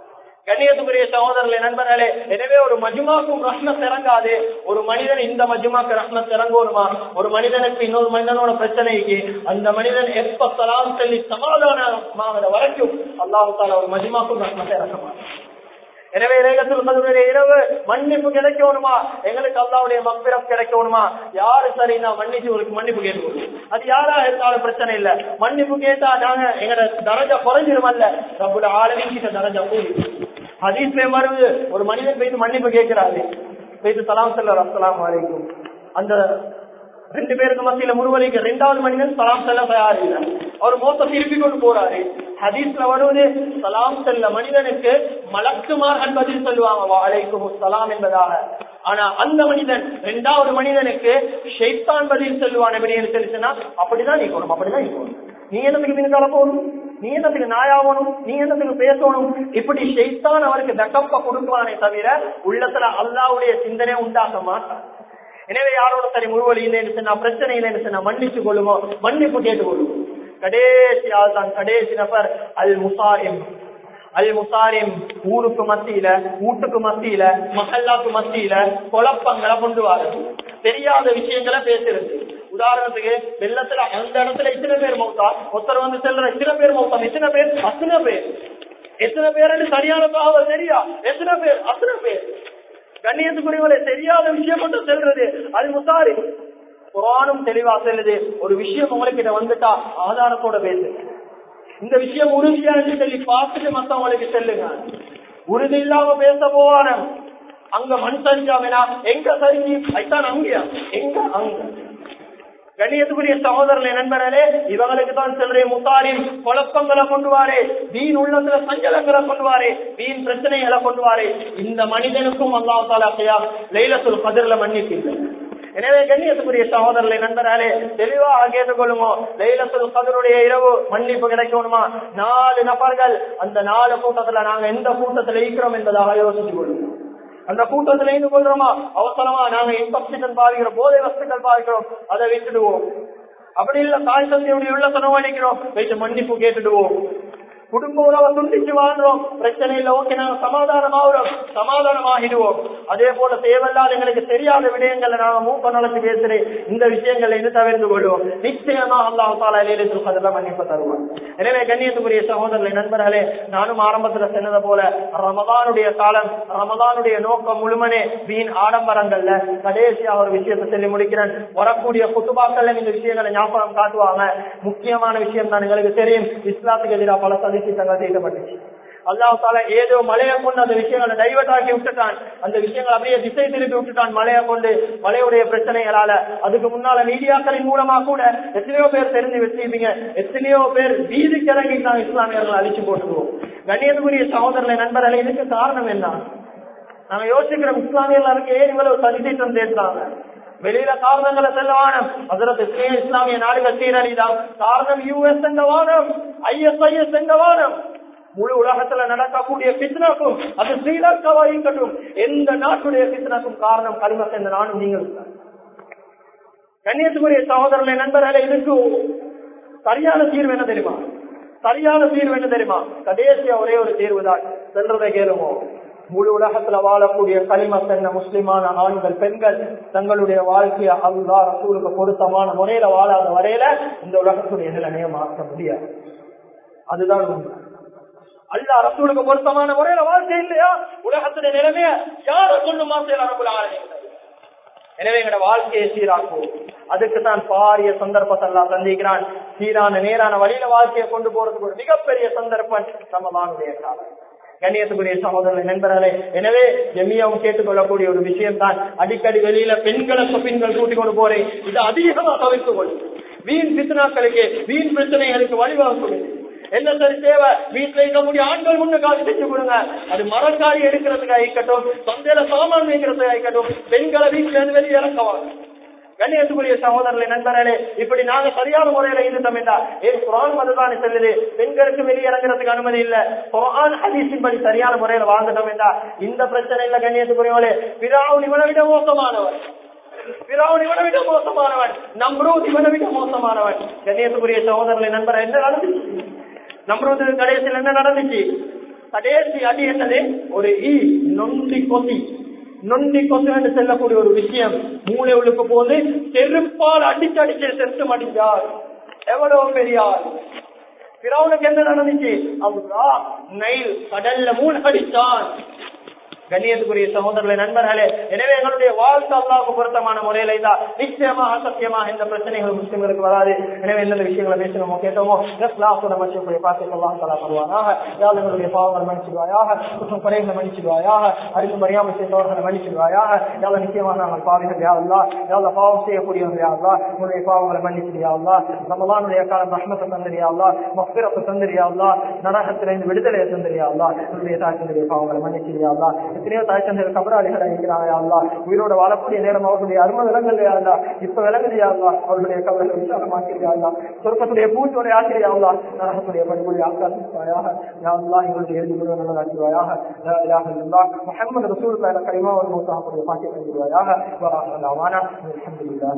கண்ணியத்துக்குரிய சகோதரர்களே நண்பர்களே எனவே ஒரு மஜுமாக்கும் ரஹ்மத் இறங்காது ஒரு மனிதன் இந்த மஜுமாக்கு ரஹ்மத் இறங்கணுமா ஒரு மனிதனுக்கு இன்னொரு மனிதனோட பிரச்சனைக்கு அந்த மனிதன் எப்ப சலாம் சொல்லி சமாதானமாகிற வரைக்கும் அல்லாஹு தாலா ஒரு மஜுமாக்கும் ரஹ்மத்தை இறக்க மாட்டான் எனவே லேகத்தில் கதுடைய இரவு மன்னிப்பு கிடைக்கணுமா எங்களுக்கு அல்லாவுடைய மப்பிரம் கிடைக்கணுமா யாரு சரி நான் மன்னிச்சு உங்களுக்கு மன்னிப்பு கேட்கணும் அது யாரா இருந்தாலும் பிரச்சனை இல்ல மன்னிப்பு கேட்டா நாங்க எங்களோட தரஜா குறைஞ்சிருமல்ல நம்மளோட ஆளுநர் கிட்ட தரஜா கூடி ஹதீஸ்ல வருது ஒரு மனிதன் போயிட்டு மன்னிப்பு கேட்கிறாரு போயிட்டு சலாம் செல்ல அஸ்லாம் வரைக்கும் அந்த ரெண்டு பேருக்கு மத்தியில முருவலிக்கு ரெண்டாவது மனிதன் சலாம் செல்ல தயார் இல்லை அவர் மோத்த திருப்பி கொண்டு போறாரு ஹதீஸ்ல வருவது சலாம் செல்ல மனிதனுக்கு மலக்குமார்கள் பதில் சொல்லுவாங்க வாழைக்கும் சலாம் என்பதாக ஆனா அந்த மனிதன் இரண்டாவது மனிதனுக்கு ஷெய்தான் பதில் சொல்லுவான் எப்படின்னு சொல்லிச்சுன்னா அப்படிதான் நீ போகணும் அப்படிதான் நீ போகணும் நீ என்னத்துக்கு பின்னால போகணும் நீ என்னத்துக்கு நாயாகணும் நீ என்னத்துக்கு பேசணும் இப்படி ஷெய்தான் அவருக்கு தக்கப்ப கொடுக்குவானே தவிர உள்ளத்துல அல்லாவுடைய சிந்தனை உண்டாக்க மாட்டான் எனவே யாரோட சரி முருவலி இல்லைன்னு சொன்னா பிரச்சனை இல்லைன்னு சொன்னா மன்னிச்சு கொள்ளுவோம் மன்னிப்பு கேட்டுக்கொள்ளுவோம் கடைசி ஆள் தான் கடைசி நபர் அல் முசாரிம் அல் முசாரிம் ஊருக்கு மத்தியில வீட்டுக்கு மத்தியில மஹல்லாக்கு மத்தியில குழப்பங்களை கொண்டு வாருது தெரியாத விஷயங்களை பேசுறது உதாரணத்துக்கு வெள்ளத்துல அந்த இடத்துல இத்தனை பேர் மௌத்தா ஒருத்தர் வந்து செல்ற இத்தனை பேர் மௌத்தா எத்தனை பேர் அத்தனை பேர் எத்தனை பேர் சரியான தகவல் தெரியா எத்தனை பேர் அத்தனை பேர் கண்ணியத்துக்குரியவரை தெரியாத விஷயம் மட்டும் செல்றது அது முசாரி குரானும் தெளிவா செல்லுது ஒரு விஷயம் உங்ககிட்ட வந்துட்டா ஆதாரத்தோட பேசு இந்த விஷயம் உறுதியா சொல்லி பார்த்துட்டு மத்தவங்களுக்கு செல்லுங்க உறுதி இல்லாம பேச போவான அங்க மண் சரிஞ்சாமினா எங்க சரிஞ்சு அதுதான் அங்கயா எங்க அங்க கண்ணியத்துக்குரிய சகோதரர்களை நண்பர்களே இவங்களுக்கு தான் செல்ற முத்தாரின் குழப்பங்களை கொண்டு வாரே வீண் உள்ளத்துல சஞ்சலங்களை கொண்டு வாரே வீண் பிரச்சனைகளை கொண்டு வாரே இந்த மனிதனுக்கும் அல்லாஹாலையா லைலத்துல் கதிரில மன்னிப்பு எனவே கண்ணியத்துக்குரிய சகோதரர்களை நண்பர்களே தெளிவாக கேட்டுக்கொள்ளுமோ லைலத்துல் கதருடைய இரவு மன்னிப்பு கிடைக்கணுமா நாலு நபர்கள் அந்த நாலு கூட்டத்துல நாங்க எந்த கூட்டத்துல இருக்கிறோம் என்பதாக யோசிச்சு கொள்ளுவோம் அந்த கூட்டத்துல இருந்து கொள்றோமா அவசரமா நாங்க இன்ஃபெக்ஷன் பாதிக்கிறோம் போதை வஸ்துக்கள் பாதிக்கிறோம் அதை விட்டுடுவோம் அப்படி இல்ல தாய் தந்தையுடைய உள்ள செலவழிக்கிறோம் வைத்து மன்னிப்பு கேட்டுடுவோம் குடும்ப உறவை துண்டிச்சு வாழ்றோம் பிரச்சனை இல்ல ஓகே நாங்க சமாதானம் ஆகிறோம் சமாதானம் ஆகிடுவோம் அதே போல தேவையில்லாத எங்களுக்கு தெரியாத விடயங்களை நாங்க மூக்க நடத்தி பேசுறேன் இந்த விஷயங்களை இருந்து தவிர்த்து கொள்வோம் நிச்சயமா அல்லாஹ் தாலா இலையிலிருந்து அதெல்லாம் மன்னிப்பு தருவான் எனவே கண்ணியத்துக்குரிய சகோதரர்களை நண்பர்களே நானும் ஆரம்பத்துல சொன்னது போல ரமதானுடைய காலம் ரமதானுடைய நோக்கம் முழுமனே வீண் ஆடம்பரங்கள்ல கடைசியா ஒரு விஷயத்தை சொல்லி முடிக்கிறேன் வரக்கூடிய குத்துபாக்கள்ல இந்த விஷயங்களை ஞாபகம் காட்டுவாங்க முக்கியமான விஷயம் தான் எங்களுக்கு தெரியும் இஸ்லாத்துக்கு எதிராக பல சதிச்சித்தங்கள் செய்யப்பட்டுச்சு அல்லாஹால ஏதோ மழையை கொண்டு அந்த விஷயங்களை டைவர்ட் ஆக்கி விட்டுட்டான் அந்த விஷயங்களை அப்படியே திசை திருப்பி விட்டுட்டான் மழையை கொண்டு மழையுடைய பிரச்சனைகளால அதுக்கு முன்னால மீடியாக்களின் மூலமா கூட எத்தனையோ பேர் தெரிஞ்சு வச்சிருப்பீங்க எத்தனையோ பேர் வீதிக்கு இறங்கி நான் இஸ்லாமியர்களை அழிச்சு போட்டுருவோம் கண்ணியத்துக்குரிய சகோதரர்களை நண்பர்களை இதுக்கு காரணம் என்ன நாங்க யோசிக்கிறோம் இஸ்லாமியர்களுக்கு ஏன் இவ்வளவு சதித்திட்டம் பேசுறாங்க வெளியில காரணங்களை செல்லவான அதற்கு இஸ்லாமிய நாடுகள் சீரழிதான் காரணம் யூஎஸ் என்ற வானம் ஐஎஸ்ஐஎஸ் என்ற வானம் முழு உலகத்துல நடக்கக்கூடிய பித்னாக்கும் அது ஸ்ரீலங்காவா இருக்கட்டும் எந்த நாட்டுடைய பித்னாக்கும் காரணம் கலிமத் என்ற நானும் நீங்கள் கண்ணியத்துக்குரிய சகோதரர்களை நண்பர்களே இதுக்கு சரியான தீர்வு என்ன தெரியுமா சரியான தீர்வு என்ன தெரியுமா கடைசியா ஒரே ஒரு தீர்வு தான் சென்றதை கேளுமோ முழு உலகத்துல வாழக்கூடிய களிமத் என்ன முஸ்லிமான ஆண்கள் பெண்கள் தங்களுடைய வாழ்க்கையை அல்லா ரசூலுக்கு பொருத்தமான முறையில வாழாத வரையில இந்த உலகத்துடைய நிலைமையை மாற்ற முடியாது அதுதான் உண்மை அல்ல அரசூலுக்கு பொருத்தமான முறையில வாழ்க்கை இல்லையா உலகத்துடைய நிலைமைய யார சொல்லு மாசையில் அரபுல எனவே எங்களோட வாழ்க்கையை சீராக்குவோம் அதுக்கு தான் பாரிய சந்தர்ப்பத்தை எல்லாம் சந்திக்கிறான் சீரான நேரான வழியில வாழ்க்கையை கொண்டு போறதுக்கு ஒரு மிகப்பெரிய சந்தர்ப்பம் சமமானுடைய காலம் கண்ணியத்துக்குரிய சகோதரர்களை நண்பர்களே எனவே ஜெமியாவும் கேட்டுக்கொள்ளக்கூடிய ஒரு விஷயம் தான் அடிக்கடி வெளியில பெண்களை பெண்கள் கூட்டிக் கொண்டு போறேன் இது அதிகமா தவிர்த்துக் கொள்ளும் வீண் பித்னாக்களுக்கு வீண் பிரச்சனைகளுக்கு வழிவகுக்கும் என்ன சரி தேவை வீட்டுல இருக்கக்கூடிய ஆண்கள் முன்னு காசு செஞ்சு கொடுங்க அது மரக்காரி எடுக்கிறதுக்கு ஆயிக்கட்டும் சந்தையில சாமான் வைக்கிறதுக்கு ஆயிக்கட்டும் பெண்களை வீட்டுல இருந்து வெளியே இறக்கவாங்க கண்ணியத்துக்குரிய சகோதரர்களை நண்பர்களே இப்படி நாங்க சரியான முறையில இருந்தோம் என்றா ஏன் குரான் மதுதானே செல்லுது பெண்களுக்கு வெளியே இறங்குறதுக்கு அனுமதி இல்ல குரான் ஹதீஸின் படி சரியான முறையில வாழ்ந்துட்டோம் என்றா இந்த பிரச்சனை இல்ல கண்ணியத்துக்குரியவளே பிராவுன் இவனை விட மோசமானவர் பிராவுன் இவனை விட மோசமானவன் நம்ரூத் இவனை விட மோசமானவன் கண்ணியத்துக்குரிய சகோதரர்களை நண்பர் என்ன நடந்துச்சு நம்ரூத் கடைசியில் என்ன நடந்துச்சு கடைசி அடி என்னது ஒரு ஈ நொண்டி கொசி நொண்டி கொசு என்று செல்லக்கூடிய ஒரு விஷயம் மூளை உள்ளுக்கு போது செருப்பால் அடிச்சு அடிச்சு செத்து மடிஞ்சார் எவ்வளவு பெரியார் பிறவனுக்கு என்ன நடந்துச்சு அல்லா நைல் கடல்ல மூழ்கடித்தான் கண்ணியத்துக்குரிய சகோதரர்களே நண்பர்களே எனவே எங்களுடைய வாழ்க்கை அல்லாவுக்கு பொருத்தமான முறையில தான் நிச்சயமாக சத்தியமாக இந்த பிரச்சனைகள் முஸ்லிம்களுக்கு வராது எனவே எந்தெந்த விஷயங்களை பேசணுமோ கேட்டோமோ இஸ்லாத்தோட மனுஷனுடைய பாசத்தை எல்லாம் தலா பண்ணுவானாக யாழ் எங்களுடைய பாவங்களை மன்னிச்சிடுவாயாக குற்றம் குறைகளை மன்னிச்சிடுவாயாக அறிந்து மரியாதை செய்தவர்களை மன்னிச்சிடுவாயாக யாழ நிச்சயமாக நாங்கள் பாவிகள் யாழ்லா யாழ பாவம் செய்யக்கூடியவர்கள் யாழ்லா உங்களுடைய பாவங்களை மன்னிச்சிடியாள்லா நம்மளானுடைய காலம் ரஹ்மத்தை தந்திரியாள்லா மஃபிரத்தை தந்திரியாள்லா நரகத்திலிருந்து விடுதலையை தந்திரியாள்லா உங்களுடைய தாய்த்தனுடைய பாவங்களை மன்னிச்சிடியாள்லா எத்தனையோ தாய் தந்தையர் கபராளிகள் இருக்கிறாங்க அல்லா உயிரோட வாழக்கூடிய நேரம் அவர்களுடைய அரும விலங்குகள் அல்லா இப்ப விலங்குது அல்லா அவர்களுடைய கவலை விசாலமாக்கிறியா அல்லா சொர்க்கத்துடைய பூஜோடைய ஆக்கிரியா அல்லா நரகத்துடைய பணிபுரிய ஆக்காசிப்பாயாக யாழ்லா எங்களுடைய எழுதி முழுவதும் நல்லதாக்குவாயாக முகமது ரசூல் கரிமா ஒரு மூத்தாக்கூடிய பாக்கிய கழிவாயாக அல்ஹம்துலில்லாஹ்